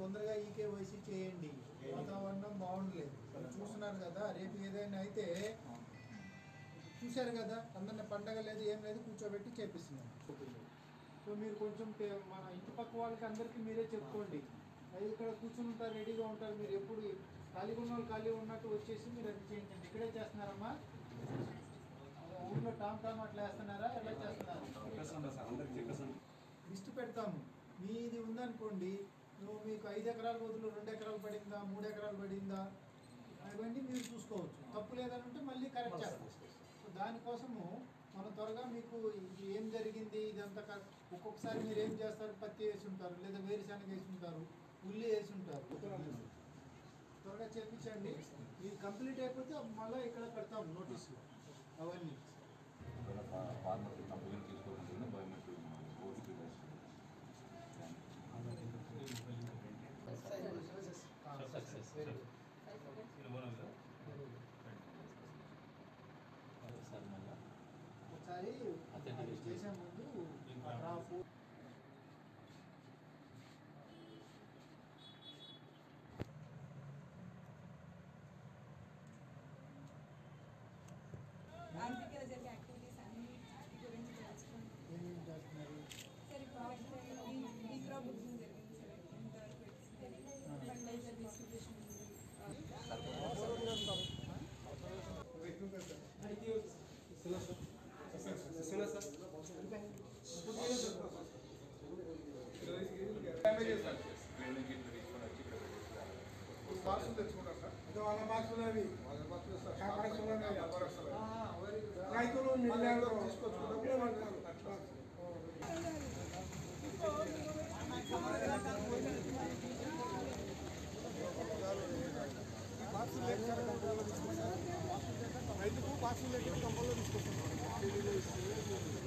తొందరగా ఈకేవైసీ చేయండి వాతావరణం బాగుండలేదు మీరు చూస్తున్నారు కదా రేపు ఏదైనా అయితే చూశారు కదా అందరిని పండగ లేదు ఏం లేదు కూర్చోబెట్టి చేపిస్తున్నాం సో మీరు కొంచెం తే- మన ఇంటి పక్క వాళ్ళకి అందరికీ మీరే చెప్పుకోండి అది ఇక్కడ కూర్చుని ఉంటారు రెడీగా ఉంటారు మీరు ఎప్పుడు ఖాళీగా ఉన్న వాళ్ళు ఖాళీ ఉన్నట్టు వచ్చేసి మీరు అది చేయించండి ఇక్కడే చేస్తున్నారమ్మా ఊళ్ళో టామ్ టామ్ అట్లా వేస్తున్నారా ఎలా చేస్తున్నారు లిస్ట్ పెడతాము మీది ఉందనుకోండి నువ్వు మీకు ఐదు ఎకరాల బదులు రెండు ఎకరాలు పడిందా మూడు ఎకరాలు పడిందా అవన్నీ మీరు చూసుకోవచ్చు తప్పు లేదనుంటే మళ్ళీ కరెక్ట్ చేస్తాం సో దానికోసము మనం త్వరగా మీకు ఇది ఏం జరిగింది ఇదంతా క- ఒక్కొక్కసారి మీరు ఏం చేస్తారు పత్తి వేసి ఉంటారు లేదా వేరుశనగ వేసి ఉంటారు ఉల్లి వేసి ఉంటారు త్వరగా చేపించండి ఇది కంప్లీట్ అయిపోతే మళ్ళీ ఇక్కడ పెడతాం నోటీసులు అవన్నీ ఫార్మర్ కంపెనీ తీసుకోకుండా బయోమెట్రిక్ ఓటీపీ ఒకసారి అది చేసే ముందు ఆ డ్రాఫ్ ఆర్థిక జరిగే యాక్టివిటీస్ అన్ని వాటి గురించి తెలుసుకుంటాం ఏమేమి చేస్తున్నారు సార్ ఇప్పుడు ఈ ఈక్రో బుకింగ్ జరిగింది సార్ ఇంతవరకు ఫర్టిలైజర్ డిస్ట్రిబ్యూషన్ ట్రైనింగ్ ఇట్లా తీసుకొని వచ్చి ఇక్కడ పెట్టేసి రైతులు నిర్ణయాలు రైతుకు బాక్సులు లేకుండా కంపల్లో తీసుకొస్తున్నాం